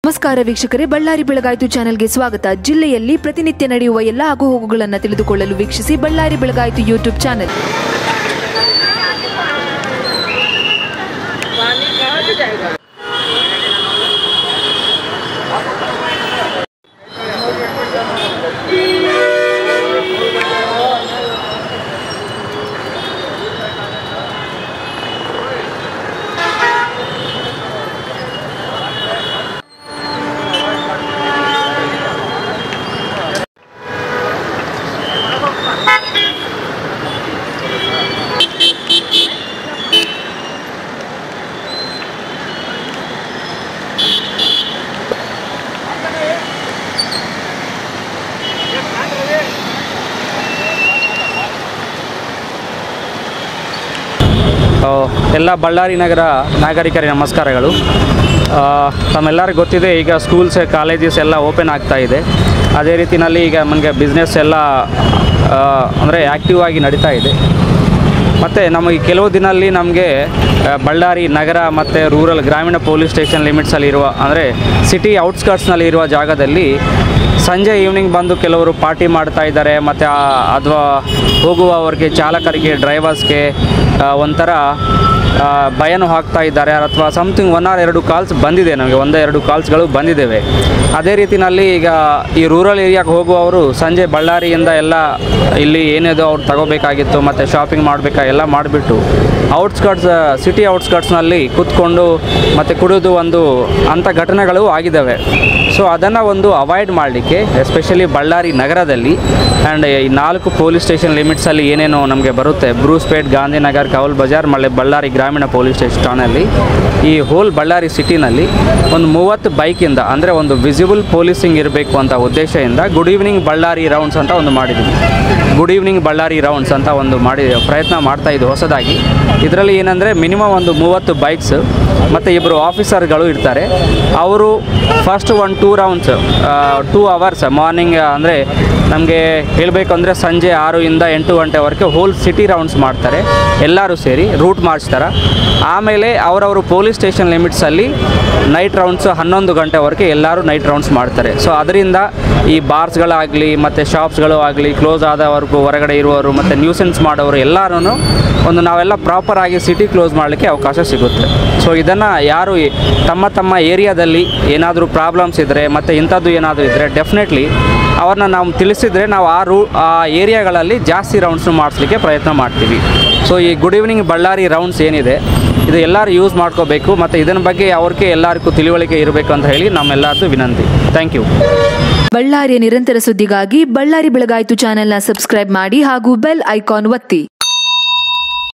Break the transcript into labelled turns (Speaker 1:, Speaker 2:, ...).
Speaker 1: ನಮಸ್ಕಾರ ವೀಕ್ಷಕರೇ ಬಳ್ಳಾರಿ ಬೆಳಗಾಯಿತು ಚಾನೆಲ್ಗೆ ಸ್ವಾಗತ ಜಿಲ್ಲೆಯಲ್ಲಿ ಪ್ರತಿನಿತ್ಯ ನಡೆಯುವ ಎಲ್ಲ ಆಗುಹೋಗುಗಳನ್ನು ತಿಳಿದುಕೊಳ್ಳಲು ವೀಕ್ಷಿಸಿ ಬಳ್ಳಾರಿ ಬೆಳಗಾಯಿತು ಯೂಟ್ಯೂಬ್ ಚಾನೆಲ್
Speaker 2: ಆ, ಎಲ್ಲ ಬಳ್ಳಾರಿ ನಗರ ನಾಗರಿಕರಿಗೆ ನಮಸ್ಕಾರಗಳು ಆ, ತಮ್ಮೆಲ್ಲರಿಗೂ ಗೊತ್ತಿದೆ ಈಗ ಸ್ಕೂಲ್ಸ್ ಕಾಲೇಜಸ್ ಎಲ್ಲ ಓಪನ್ ಆಗ್ತಾ ಇದೆ ಅದೇ ರೀತಿಯಲ್ಲಿ ಈಗ ನಮಗೆ ಬಿಸ್ನೆಸ್ ಎಲ್ಲ ಅಂದರೆ ಆ್ಯಕ್ಟಿವ್ ಆಗಿ ನಡೀತಾ ಇದೆ ಮತ್ತು ನಮಗೆ ಕೆಲವು ದಿನಲ್ಲಿ ನಮಗೆ ಬಳ್ಳಾರಿ ನಗರ ಮತ್ತು ರೂರಲ್ ಗ್ರಾಮೀಣ ಪೊಲೀಸ್ ಸ್ಟೇಷನ್ ಲಿಮಿಟ್ಸಲ್ಲಿ ಇರುವ ಅಂದರೆ ಸಿಟಿ ಔಟ್ಸ್ಕರ್ಟ್ಸ್ನಲ್ಲಿ ಇರುವ ಜಾಗದಲ್ಲಿ ಸಂಜೆ ಈವ್ನಿಂಗ್ ಬಂದು ಕೆಲವರು ಪಾರ್ಟಿ ಮಾಡ್ತಾ ಇದ್ದಾರೆ ಮತ್ತು ಅಥವಾ ಹೋಗುವವರಿಗೆ ಚಾಲಕರಿಗೆ ಡ್ರೈವರ್ಸ್ಗೆ ಆ, ಒಂಥರ ಆ, ಭಯನೂ ಹಾಕ್ತಾ ಇದ್ದಾರೆ ಅಥವಾ ಸಮಥಿಂಗ್ ಒನ್ ಆರ್ ಎರಡು ಕಾಲ್ಸ್ ಬಂದಿದೆ ನಮಗೆ ಒಂದೇ ಎರಡು ಕಾಲ್ಸ್ಗಳು ಬಂದಿದ್ದೇವೆ ಅದೇ ರೀತಿಯಲ್ಲಿ ಈಗ ಈ ರೂರಲ್ ಏರಿಯಾಗೆ ಹೋಗುವವರು ಸಂಜೆ ಬಳ್ಳಾರಿಯಿಂದ ಎಲ್ಲ ಇಲ್ಲಿ ಏನಿದೆ ಅವ್ರು ತಗೋಬೇಕಾಗಿತ್ತು ಮತ್ತು ಶಾಪಿಂಗ್ ಮಾಡಬೇಕಾ ಎಲ್ಲ ಮಾಡಿಬಿಟ್ಟು ಔಟ್ಸ್ಕರ್ಟ್ಸ್ ಸಿಟಿ ಔಟ್ಸ್ಕರ್ಟ್ಸ್ನಲ್ಲಿ ಕೂತ್ಕೊಂಡು ಮತ್ತು ಕುಡಿದು ಒಂದು ಅಂಥ ಘಟನೆಗಳು ಆಗಿದ್ದಾವೆ ಸೊ ಅದನ್ನು ಒಂದು ಅವಾಯ್ಡ್ ಮಾಡಲಿಕ್ಕೆ ಎಸ್ಪೆಷಲಿ ಬಳ್ಳಾರಿ ನಗರದಲ್ಲಿ ಆ್ಯಂಡ್ ಈ ನಾಲ್ಕು ಪೊಲೀಸ್ ಸ್ಟೇಷನ್ ಲಿಮಿಟ್ಸಲ್ಲಿ ಏನೇನು ನಮಗೆ ಬರುತ್ತೆ ಬ್ರೂಸ್ಪೇಟ್ ಗಾಂಧಿನಗರ್ ಕೌಲ್ ಬಜಾರ್ ಮಳೆ ಬಳ್ಳಾರಿ ಗ್ರಾಮೀಣ ಪೊಲೀಸ್ ಸ್ಟೇಷನಲ್ಲಿ ಈ ಹೋಲ್ ಬಳ್ಳಾರಿ ಸಿಟಿನಲ್ಲಿ ಒಂದು ಮೂವತ್ತು ಬೈಕಿಂದ ಅಂದರೆ ಒಂದು ವಿಸಿಬಲ್ ಪೊಲೀಸಿಂಗ್ ಇರಬೇಕು ಅಂತ ಉದ್ದೇಶದಿಂದ ಗುಡ್ ಈವ್ನಿಂಗ್ ಬಳ್ಳಾರಿ ರೌಂಡ್ಸ್ ಅಂತ ಒಂದು ಮಾಡಿದ್ದೀವಿ ಗುಡ್ ಈವ್ನಿಂಗ್ ಬಳ್ಳಾರಿ ರೌಂಡ್ಸ್ ಅಂತ ಒಂದು ಮಾಡಿ ಪ್ರಯತ್ನ ಮಾಡ್ತಾ ಇದ್ದು ಹೊಸದಾಗಿ ಇದರಲ್ಲಿ ಏನಂದರೆ ಮಿನಿಮಮ್ ಒಂದು ಮೂವತ್ತು ಬೈಕ್ಸ್ ಮತ್ತು ಇಬ್ಬರು ಆಫೀಸರ್ಗಳು ಇರ್ತಾರೆ ಅವರು first one two rounds two hours morning ಅಂದರೆ ನಮಗೆ ಹೇಳಬೇಕು ಅಂದರೆ ಸಂಜೆ ಆರು ಇಂದ ಎಂಟು ಗಂಟೆವರೆಗೆ ಹೋಲ್ ಸಿಟಿ ರೌಂಡ್ಸ್ ಮಾಡ್ತಾರೆ ಎಲ್ಲರೂ ಸೇರಿ ರೂಟ್ ಮಾಡಿಸ್ತಾರೆ ಆಮೇಲೆ ಅವರವರು ಪೊಲೀಸ್ ಸ್ಟೇಷನ್ ಲಿಮಿಟ್ಸಲ್ಲಿ ನೈಟ್ ರೌಂಡ್ಸ್ ಹನ್ನೊಂದು ಗಂಟೆವರೆಗೆ ಎಲ್ಲರೂ ನೈಟ್ ರೌಂಡ್ಸ್ ಮಾಡ್ತಾರೆ ಸೊ ಅದರಿಂದ ಈ ಬಾರ್ಸ್ಗಳಾಗಲಿ ಮತ್ತು ಶಾಪ್ಸ್ಗಳು ಆಗಲಿ ಕ್ಲೋಸ್ ಆದವರೆಗೂ ಹೊರಗಡೆ ಇರುವವರು ಮತ್ತು ನ್ಯೂಸೆನ್ಸ್ ಮಾಡೋರು ಎಲ್ಲರೂ ಒಂದು ನಾವೆಲ್ಲ ಪ್ರಾಪರಾಗಿ ಸಿಟಿ ಕ್ಲೋಸ್ ಮಾಡಲಿಕ್ಕೆ ಅವಕಾಶ ಸಿಗುತ್ತೆ ಸೊ ಇದನ್ನು ಯಾರು ಈ- ತಮ್ಮ ತಮ್ಮ ಏರಿಯಾದಲ್ಲಿ ಏನಾದರೂ ಪ್ರಾಬ್ಲಮ್ಸ್ ಇದ್ದರೆ ಮತ್ತು ಇಂಥದ್ದು ಏನಾದರೂ ಇದ್ದರೆ ಡೆಫಿನೆಟ್ಲಿ ಅವ್ರನ್ನ ನಾವು ತಿಳಿಸಿದರೆ ನಾವು ಆ ರೂ ಆ ಏರಿಯಾಗಳಲ್ಲಿ ಜಾಸ್ತಿ ರೌಂಡ್ಸ್ನು ಮಾಡಿಸ್ಲಿಕ್ಕೆ ಪ್ರಯತ್ನ ಮಾಡ್ತೀವಿ ಸೊ ಈ ಗುಡ್ ಈವ್ನಿಂಗ್ ಬಳ್ಳಾರಿ ರೌಂಡ್ಸ್ ಏನಿದೆ ಇದು ಎಲ್ಲರೂ ಯೂಸ್ ಮಾಡ್ಕೋಬೇಕು ಮತ್ತು ಇದನ್ನ ಬಗ್ಗೆ ಅವ್ರಿಗೆ ಎಲ್ಲರಿಗೂ ತಿಳುವಳಿಕೆ ಇರಬೇಕು ಅಂತ ಹೇಳಿ ನಮ್ಮೆಲ್ಲರದ್ದು ವಿನಂತಿ ಥ್ಯಾಂಕ್ ಯು
Speaker 1: ಬಳ್ಳಾರಿಯ ನಿರಂತರ ಸುದ್ದಿಗಾಗಿ ಬಳ್ಳಾರಿ ಬೆಳಗಾಯಿತು ಚಾನೆಲ್ನ ಸಬ್ಸ್ಕ್ರೈಬ್ ಮಾಡಿ ಹಾಗೂ ಬೆಲ್ ಐಕಾನ್ ಒತ್ತಿ